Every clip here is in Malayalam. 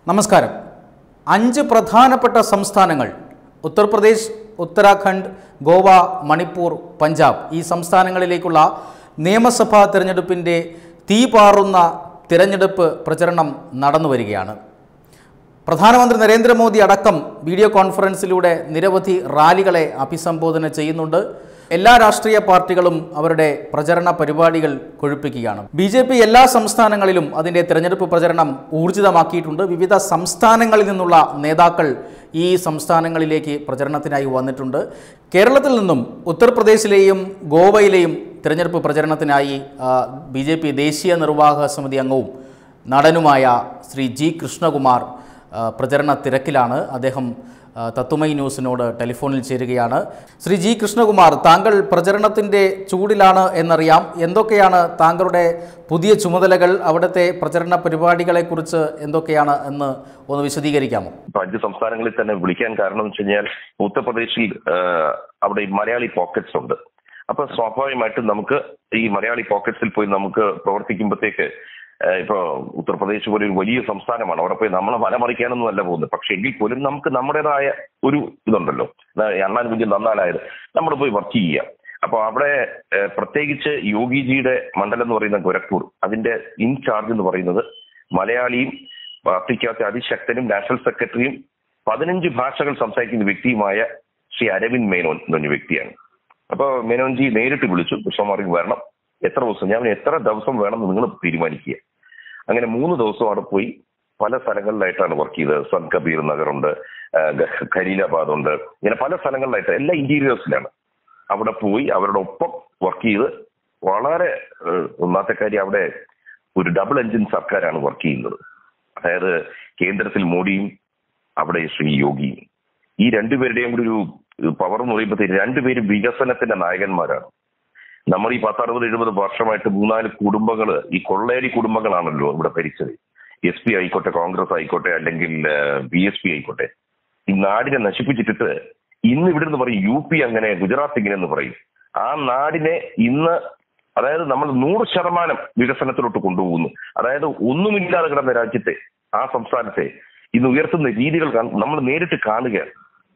നമസ്കാരം അഞ്ച് പ്രധാനപ്പെട്ട സംസ്ഥാനങ്ങൾ ഉത്തർപ്രദേശ് ഉത്തരാഖണ്ഡ് ഗോവ മണിപ്പൂർ പഞ്ചാബ് ഈ സംസ്ഥാനങ്ങളിലേക്കുള്ള നിയമസഭാ തിരഞ്ഞെടുപ്പിൻ്റെ തീപാറുന്ന തിരഞ്ഞെടുപ്പ് പ്രചരണം നടന്നു വരികയാണ് പ്രധാനമന്ത്രി നരേന്ദ്രമോദി അടക്കം വീഡിയോ കോൺഫറൻസിലൂടെ നിരവധി റാലികളെ അഭിസംബോധന ചെയ്യുന്നുണ്ട് എല്ലാ രാഷ്ട്രീയ പാർട്ടികളും അവരുടെ പ്രചരണ പരിപാടികൾ കൊഴുപ്പിക്കുകയാണ് ബി ജെ പി എല്ലാ സംസ്ഥാനങ്ങളിലും അതിൻ്റെ തിരഞ്ഞെടുപ്പ് പ്രചരണം ഊർജിതമാക്കിയിട്ടുണ്ട് വിവിധ സംസ്ഥാനങ്ങളിൽ നിന്നുള്ള നേതാക്കൾ ഈ സംസ്ഥാനങ്ങളിലേക്ക് പ്രചരണത്തിനായി വന്നിട്ടുണ്ട് കേരളത്തിൽ നിന്നും ഉത്തർപ്രദേശിലെയും ഗോവയിലെയും തിരഞ്ഞെടുപ്പ് പ്രചരണത്തിനായി ബി ജെ പി ദേശീയ നിർവാഹക സമിതി അംഗവും നടനുമായ ശ്രീ ജി കൃഷ്ണകുമാർ ആ, പ്രചരണ തിരക്കിലാണ് അദ്ദേഹം ആ, തത്തുമൈ ന്യൂസിനോട് ടെലിഫോണിൽ ചേരുകയാണ് ശ്രീ ജി കൃഷ്ണകുമാർ താങ്കൾ പ്രചരണത്തിൻ്റെ ചൂടിലാണ് എന്നറിയാം എന്തൊക്കെയാണ് താങ്കളുടെ പുതിയ ചുമതലകൾ അവിടുത്തെ പ്രചരണ പരിപാടികളെക്കുറിച്ച് എന്തൊക്കെയാണ് എന്ന് ഒന്ന് വിശദീകരിക്കാമോ ഇപ്പൊ അഞ്ച് സംസ്ഥാനങ്ങളിൽ തന്നെ വിളിക്കാൻ കാരണം എന്ന് വെച്ച് കഴിഞ്ഞാൽ ഉത്തർപ്രദേശിൽ ആ, അവിടെ ഈ മലയാളി പോക്കറ്റ്സ് ഉണ്ട് അപ്പൊ സ്വാഭാവികമായിട്ടും നമുക്ക് ഈ മലയാളി പോക്കറ്റ്സിൽ പോയി നമുക്ക് പ്രവർത്തിക്കുമ്പോഴത്തേക്ക് ആ, ഇപ്പൊ ഉത്തർപ്രദേശ് പോലെ ഒരു വലിയ സംസ്ഥാനമാണ് അവിടെ പോയി നമ്മളെ മലമറിക്കാനൊന്നും അല്ല പോകുന്നത് പക്ഷെ എങ്കിൽ പോലും നമുക്ക് നമ്മുടേതായ ഒരു ഇതുണ്ടല്ലോ ന- അണ്ണാൻ കുഞ്ഞ് നന്നാലായത് നമ്മൾ പോയി വർക്ക് ചെയ്യുക അപ്പൊ അവിടെ ആ, പ്രത്യേകിച്ച് യോഗിജിയുടെ മണ്ഡലം എന്ന് പറയുന്ന ഗോരഖ്പൂർ അതിന്റെ ഇൻചാർജ് എന്ന് പറയുന്നത് മലയാളിയും പാർട്ടിക്കകത്തെ അതിശക്തനും നാഷണൽ സെക്രട്ടറിയും പതിനഞ്ച് ഭാഷകൾ സംസാരിക്കുന്ന വ്യക്തിയുമായ ശ്രീ അരവിന്ദ് മേനോൻ എന്ന് പറഞ്ഞ വ്യക്തിയാണ് അപ്പൊ മേനോൻജി നേരിട്ട് വിളിച്ചു കൃഷ്ണകുമാറിക്ക് വരണം എത്ര ദിവസം ഞാൻ പറഞ്ഞു, എത്ര ദിവസം വേണം നിങ്ങൾ തീരുമാനിക്കുക അങ്ങനെ മൂന്ന് ദിവസം അവിടെ പോയി പല സ്ഥലങ്ങളിലായിട്ടാണ് വർക്ക് ചെയ്തത് സന്ത് കബീർ നഗറുണ്ട് ആ, ഗ- ഖലീലാബാദ് ഉണ്ട് ഇങ്ങനെ പല സ്ഥലങ്ങളിലായിട്ട് എല്ലാ ഇന്റീരിയേഴ്സിലാണ് അവിടെ പോയി അവരുടെ ഒപ്പം വർക്ക് ചെയ്ത് വളരെ ഏഹ്, ഒന്നാമത്തെ കാര്യം അവിടെ ഒരു ഡബിൾ എഞ്ചിൻ സർക്കാരാണ് വർക്ക് ചെയ്യുന്നത് അതായത് കേന്ദ്രത്തിൽ മോഡിയും അവിടെ ശ്രീ യോഗിയും ഈ രണ്ടുപേരുടെയും കൂടി ഒരു പവർ എന്ന് പറയുമ്പോഴത്തേക്ക് രണ്ടുപേരും വികസനത്തിന്റെ നായകന്മാരാണ് നമ്മൾ ഈ പത്തറുപത് എഴുപത് വർഷമായിട്ട് മൂന്നാല് കുടുംബങ്ങൾ ഈ കൊള്ളേരി കുടുംബങ്ങളാണല്ലോ ഇവിടെ ഭരിച്ചത് എസ് പി ആയിക്കോട്ടെ കോൺഗ്രസ് ആയിക്കോട്ടെ അല്ലെങ്കിൽ ബി എസ് പി ആയിക്കോട്ടെ ഈ നാടിനെ നശിപ്പിച്ചിട്ടിട്ട് ഇന്ന് ഇവിടെ നിന്ന് പറയും യു പി അങ്ങനെ ഗുജറാത്ത് ഇങ്ങനെ എന്ന് പറയും ആ നാടിനെ ഇന്ന് അതായത് നമ്മൾ നൂറ് ശതമാനം വികസനത്തിലോട്ട് കൊണ്ടുപോകുന്നു അതായത് ഒന്നുമില്ലാതെ കിടന്ന രാജ്യത്തെ ആ സംസ്ഥാനത്തെ ഇന്ന് ഉയർത്തുന്ന രീതികൾ കാണ്- നമ്മൾ നേരിട്ട് കാണുകയാണ്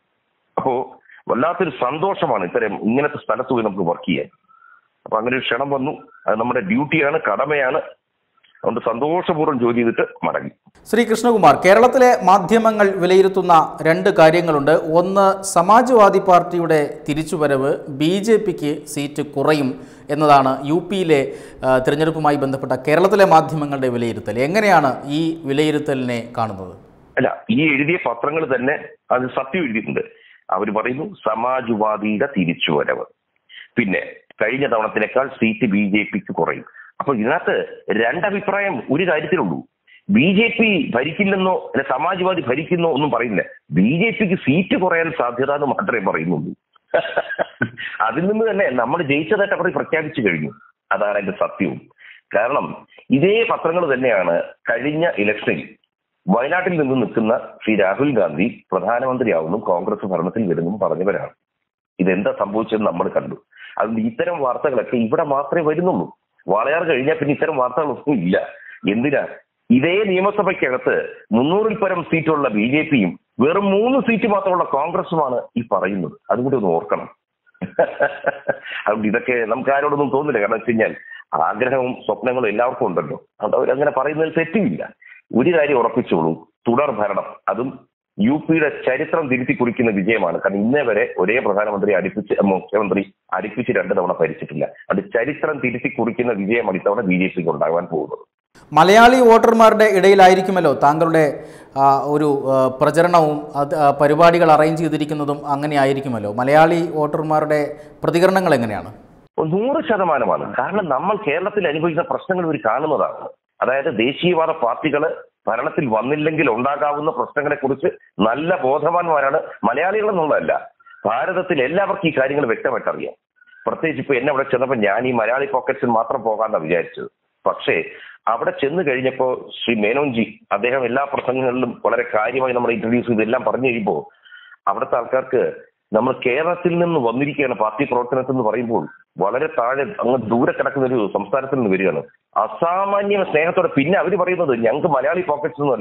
അപ്പോ വല്ലാത്തൊരു സന്തോഷമാണ് ഇത്തരം ഇങ്ങനത്തെ സ്ഥലത്ത് പോയി നമുക്ക് വർക്ക് ചെയ്യാൻ അപ്പൊ അങ്ങനെ ഒരു ക്ഷണം വന്നു അത് നമ്മുടെ ഡ്യൂട്ടിയാണ് കടമയാണ് അതുകൊണ്ട് സന്തോഷപൂർവ്വം ജോലി ചെയ്തിട്ട് മടങ്ങി ശ്രീ കൃഷ്ണകുമാർ കേരളത്തിലെ മാധ്യമങ്ങൾ വിലയിരുത്തുന്ന രണ്ട് കാര്യങ്ങളുണ്ട് ഒന്ന് സമാജ്വാദി പാർട്ടിയുടെ തിരിച്ചുവരവ് ബി ജെ പിക്ക് സീറ്റ് കുറയും എന്നതാണ് യു പിയിലെ ആ, തിരഞ്ഞെടുപ്പുമായി ബന്ധപ്പെട്ട കേരളത്തിലെ മാധ്യമങ്ങളുടെ വിലയിരുത്തൽ എങ്ങനെയാണ് ഈ വിലയിരുത്തലിനെ കാണുന്നത് അല്ല ഈ എഴുതിയ പത്രങ്ങൾ തന്നെ അത് സത്യം എഴുതിയിട്ടുണ്ട് അവർ പറയുന്നു സമാജ്വാദിയുടെ തിരിച്ചുവരവ് പിന്നെ കഴിഞ്ഞ തവണത്തിനേക്കാൾ സീറ്റ് ബി ജെ പിക്ക് കുറയും അപ്പൊ ഇതിനകത്ത് രണ്ടഭിപ്രായം ഒരു കാര്യത്തിലുള്ളൂ ബി ജെ പി ഭരിക്കില്ലെന്നോ അല്ലെ സമാജ്വാദി ഭരിക്കുന്നോ ഒന്നും പറയുന്നില്ല ബി ജെ പിക്ക് സീറ്റ് കുറയാൻ സാധ്യത എന്ന് മാത്രമേ പറയുന്നുള്ളൂ അതിൽ നിന്ന് തന്നെ നമ്മൾ ജയിച്ചതായിട്ട് അവർ പ്രഖ്യാപിച്ചു കഴിഞ്ഞു അതാണ് അതിന്റെ സത്യവും കാരണം ഇതേ പത്രങ്ങൾ തന്നെയാണ് കഴിഞ്ഞ ഇലക്ഷനിൽ വയനാട്ടിൽ നിന്ന് നിൽക്കുന്ന ശ്രീ രാഹുൽ ഗാന്ധി പ്രധാനമന്ത്രിയാവുന്നു കോൺഗ്രസ് ഭരണത്തിൽ വരുന്നു പറഞ്ഞവരാണ് ഇതെന്താ സംഭവിച്ചതെന്ന് നമ്മൾ കണ്ടു അതുകൊണ്ട് ഇത്തരം വാർത്തകളൊക്കെ ഇവിടെ മാത്രമേ വരുന്നുള്ളൂ വാളയാർ കഴിഞ്ഞാൽ പിന്നെ ഇത്തരം വാർത്തകളൊന്നും ഇല്ല എന്തിനാ ഇതേ നിയമസഭയ്ക്കകത്ത് മുന്നൂറിൽ പരം സീറ്റുള്ള ബി ജെ പിയും വെറും മൂന്ന് സീറ്റ് മാത്രമുള്ള കോൺഗ്രസുമാണ് ഈ പറയുന്നത് അതുകൂടി ഒന്ന് ഓർക്കണം അതുകൊണ്ട് ഇതൊക്കെ നമുക്ക് ആരോടൊന്നും തോന്നില്ല കാരണം വെച്ച് കഴിഞ്ഞാൽ ആഗ്രഹവും സ്വപ്നങ്ങളും എല്ലാവർക്കും ഉണ്ടല്ലോ അതുകൊണ്ട് അവരങ്ങനെ പറയുന്നതിൽ തെറ്റുമില്ല ഒരു കാര്യം ഉറപ്പിച്ചോളൂ തുടർ ഭരണം അതും യു പിയുടെ ചരിത്രം തിരുത്തി കുറിക്കുന്ന വിജയമാണ് കാരണം ഇന്നേ വരെ ഒരേ പ്രധാനമന്ത്രി അടുപ്പിച്ച് മുഖ്യമന്ത്രി അടുപ്പിച്ച് രണ്ട് തവണ ഭരിച്ചിട്ടില്ല അത് ചരിത്രം തിരുത്തി കുറിക്കുന്ന വിജയമാണ് ഇത്തവണ ബി ജെ പിക്ക് ഉണ്ടാകാൻ പോകുന്നത് മലയാളി വോട്ടർമാരുടെ ഇടയിലായിരിക്കുമല്ലോ താങ്കളുടെ ആ, ഒരു ആ, പ്രചരണവും അത് ആ, പരിപാടികൾ അറേഞ്ച് ചെയ്തിരിക്കുന്നതും അങ്ങനെ ആയിരിക്കുമല്ലോ മലയാളി വോട്ടർമാരുടെ പ്രതികരണങ്ങൾ എങ്ങനെയാണ് നൂറ് ശതമാനമാണ് കാരണം നമ്മൾ കേരളത്തിൽ അനുഭവിക്കുന്ന പ്രശ്നങ്ങൾ ഇവർ കാണുന്നതാണ് അതായത് ദേശീയവാദ പാർട്ടികൾ ഭരണത്തിൽ വന്നില്ലെങ്കിൽ ഉണ്ടാകാവുന്ന പ്രശ്നങ്ങളെ കുറിച്ച് നല്ല ബോധവാന്മാരാണ് മലയാളികൾ എന്നുള്ളതല്ല ഭാരതത്തിൽ എല്ലാവർക്കും ഈ കാര്യങ്ങൾ വ്യക്തമായിട്ട് അറിയാം പ്രത്യേകിച്ച് ഇപ്പൊ എന്നെ അവിടെ ചെന്നപ്പോൾ ഞാൻ ഈ മലയാളി പോക്കറ്റ്സിൽ മാത്രം പോകാന്നാണ് വിചാരിച്ചത് പക്ഷേ അവിടെ ചെന്ന് കഴിഞ്ഞപ്പോൾ ശ്രീ മേനോൻജി അദ്ദേഹം എല്ലാ പ്രസംഗങ്ങളിലും വളരെ കാര്യമായി നമ്മൾ ഇൻട്രൊഡ്യൂസ് ചെയ്ത് എല്ലാം പറഞ്ഞു കഴിയുമ്പോൾ അവിടുത്തെ ആൾക്കാർക്ക് നമ്മൾ കേരളത്തിൽ നിന്ന് വന്നിരിക്കുകയാണ് പാർട്ടി പ്രവർത്തനത്തിൽ എന്ന് പറയുമ്പോൾ വളരെ താഴെ അങ്ങ് ദൂരെ കിടക്കുന്ന ഒരു സംസ്ഥാനത്തിൽ നിന്ന് വരികയാണ് അസാമാന്യ സ്നേഹത്തോടെ പിന്നെ അവർ പറയുന്നത് ഞങ്ങൾക്ക് മലയാളി പോക്കറ്റ്സ് ഒന്നുമല്ല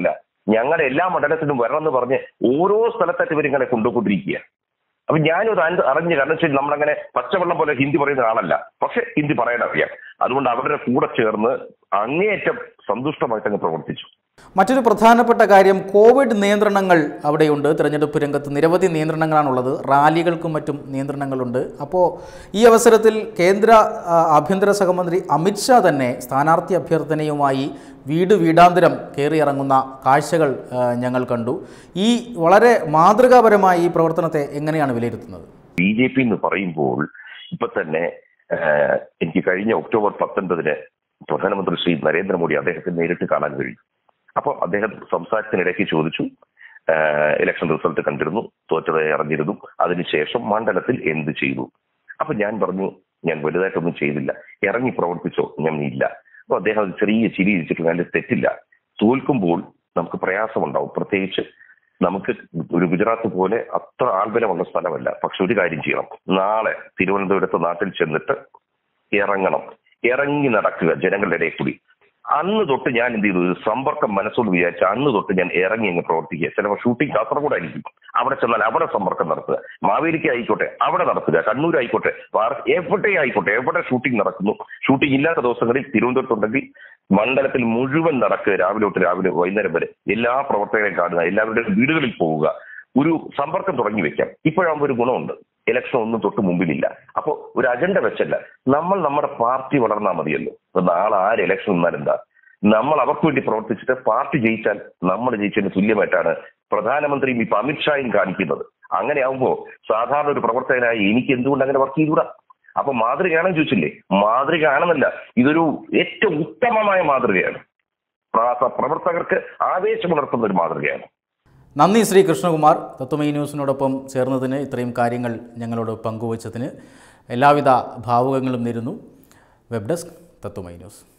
ഞങ്ങളുടെ എല്ലാ മണ്ഡലത്തിലും വരണം എന്ന് പറഞ്ഞ് ഓരോ സ്ഥലത്തായിട്ട് ഇവരിങ്ങനെ കൊണ്ടുപോയിക്കൊണ്ടിരിക്കുക അപ്പൊ ഞാനും അത് അറി- അറിഞ്ഞ് കാരണം വെച്ചാൽ നമ്മളങ്ങനെ പച്ചവെള്ളം പോലെ ഹിന്ദി പറയുന്ന ആളല്ല പക്ഷെ ഹിന്ദി പറയാൻ അറിയാം അതുകൊണ്ട് അവരുടെ കൂടെ ചേർന്ന് അങ്ങേയറ്റം സന്തുഷ്ടമായിട്ട് അങ്ങ് പ്രവർത്തിച്ചു മറ്റൊരു പ്രധാനപ്പെട്ട കാര്യം കോവിഡ് നിയന്ത്രണങ്ങൾ അവിടെയുണ്ട് തിരഞ്ഞെടുപ്പ് രംഗത്ത് നിരവധി നിയന്ത്രണങ്ങളാണുള്ളത് റാലികൾക്കും മറ്റും നിയന്ത്രണങ്ങളുണ്ട് അപ്പോൾ ഈ അവസരത്തിൽ കേന്ദ്ര ആ, ആഭ്യന്തര സഹമന്ത്രി അമിത്ഷാ തന്നെ സ്ഥാനാർത്ഥി അഭ്യർത്ഥനയുമായി വീട് വീടാന്തരം കയറിയിറങ്ങുന്ന കാഴ്ചകൾ ആ, ഞങ്ങൾ കണ്ടു ഈ വളരെ മാതൃകാപരമായ ഈ പ്രവർത്തനത്തെ എങ്ങനെയാണ് വിലയിരുത്തുന്നത് ബി ജെ പി എന്ന് പറയുമ്പോൾ ഇപ്പൊ തന്നെ ആഹ്, എനിക്ക് കഴിഞ്ഞ ഒക്ടോബർ പത്തൊൻപതിന് പ്രധാനമന്ത്രി ശ്രീ നരേന്ദ്രമോദി അദ്ദേഹത്തെ നേരിട്ട് കാണാൻ കഴിഞ്ഞു അപ്പോൾ അദ്ദേഹം സംസാരത്തിനിടയ്ക്ക് ചോദിച്ചു ആഹ്, ഇലക്ഷൻ റിസൾട്ട് കണ്ടിരുന്നു തോറ്റത് അറിഞ്ഞിരുന്നു അതിനുശേഷം മണ്ഡലത്തിൽ എന്ത് ചെയ്തു അപ്പൊ ഞാൻ പറഞ്ഞു ഞാൻ വലുതായിട്ടൊന്നും ചെയ്തില്ല ഇറങ്ങി പ്രവർത്തിച്ചോ ഞാൻ ഇല്ല അപ്പൊ അദ്ദേഹം ഒരു ചെറിയ ചിരി ഇരിച്ചിട്ട് അതിൽ തെറ്റില്ല തോൽക്കുമ്പോൾ നമുക്ക് പ്രയാസമുണ്ടാവും പ്രത്യേകിച്ച് നമുക്ക് ഒരു ഗുജറാത്ത് പോലെ അത്ര ആൾബലമുള്ള സ്ഥലമല്ല പക്ഷെ ഒരു കാര്യം ചെയ്യണം നാളെ തിരുവനന്തപുരത്ത് നാട്ടിൽ ചെന്നിട്ട് ഇറങ്ങണം ഇറങ്ങി നടക്കുക ജനങ്ങളുടെ ഇടയിൽ കൂടി അന്ന് തൊട്ട് ഞാൻ എന്ത് ചെയ്തു ഒരു സമ്പർക്കം മനസ്സോട് വിചാരിച്ച അന്ന് തൊട്ട് ഞാൻ ഇറങ്ങി അങ്ങ് പ്രവർത്തിക്കുക ചിലപ്പോൾ ഷൂട്ടിംഗ് കാസർഗോഡായിരിക്കും അവിടെ ചെന്നാൽ അവിടെ സമ്പർക്കം നടത്തുക മാവേലിക്ക ആയിക്കോട്ടെ അവിടെ നടത്തുക കണ്ണൂർ ആയിക്കോട്ടെ വാർ- എവിടെ ആയിക്കോട്ടെ എവിടെ ഷൂട്ടിംഗ് നടക്കുന്നു ഷൂട്ടിംഗ് ഇല്ലാത്ത ദിവസങ്ങളിൽ തിരുവനന്തപുരത്തുണ്ടെങ്കിൽ മണ്ഡലത്തിൽ മുഴുവൻ നടക്കുക രാവിലെ തൊട്ട് രാവിലെ വൈകുന്നേരം വരെ എല്ലാ പ്രവർത്തകരെയും കാണുക എല്ലാവരുടെയും വീടുകളിൽ പോവുക ഒരു സമ്പർക്കം തുടങ്ങി വെക്കാം ഇപ്പോഴാകുമ്പോൾ ഒരു ഗുണമുണ്ട് ഇലക്ഷൻ ഒന്നും തൊട്ട് മുമ്പിലില്ല അപ്പോൾ ഒരു അജണ്ട വെച്ചല്ല നമ്മൾ നമ്മുടെ പാർട്ടി വളർന്നാൽ മതിയല്ലോ ഇപ്പൊ നാളെ ആര് ഇലക്ഷൻ നിന്നാൽ എന്താ നമ്മൾ അവർക്ക് വേണ്ടി പ്രവർത്തിച്ചിട്ട് പാർട്ടി ജയിച്ചാൽ നമ്മൾ ജയിച്ചതിന് തുല്യമായിട്ടാണ് പ്രധാനമന്ത്രിയും ഇപ്പൊ അമിത്ഷായും കാണിക്കുന്നത് അങ്ങനെ ആവുമ്പോൾ സാധാരണ ഒരു പ്രവർത്തകനായി എനിക്ക് എന്തുകൊണ്ട് അങ്ങനെ വർക്ക് ചെയ്തുകൂടാ അപ്പൊ മാതൃകയാണെന്ന് ചോദിച്ചില്ലേ മാതൃക ആണെന്നല്ല ഇതൊരു ഏറ്റവും ഉത്തമമായ മാതൃകയാണ് പ്ര- പ്രവർത്തകർക്ക് ആവേശമുണർത്തുന്ന ഒരു മാതൃകയാണ് നന്ദി ശ്രീ കൃഷ്ണകുമാർ തത്വമൈ ന്യൂസിനോടൊപ്പം ചേർന്നതിന് ഇത്രയും കാര്യങ്ങൾ ഞങ്ങളോട് പങ്കുവച്ചതിന് എല്ലാവിധ ഭാവുകങ്ങളും നേരുന്നു വെബ് ഡെസ്ക് തത്വമൈ ന്യൂസ്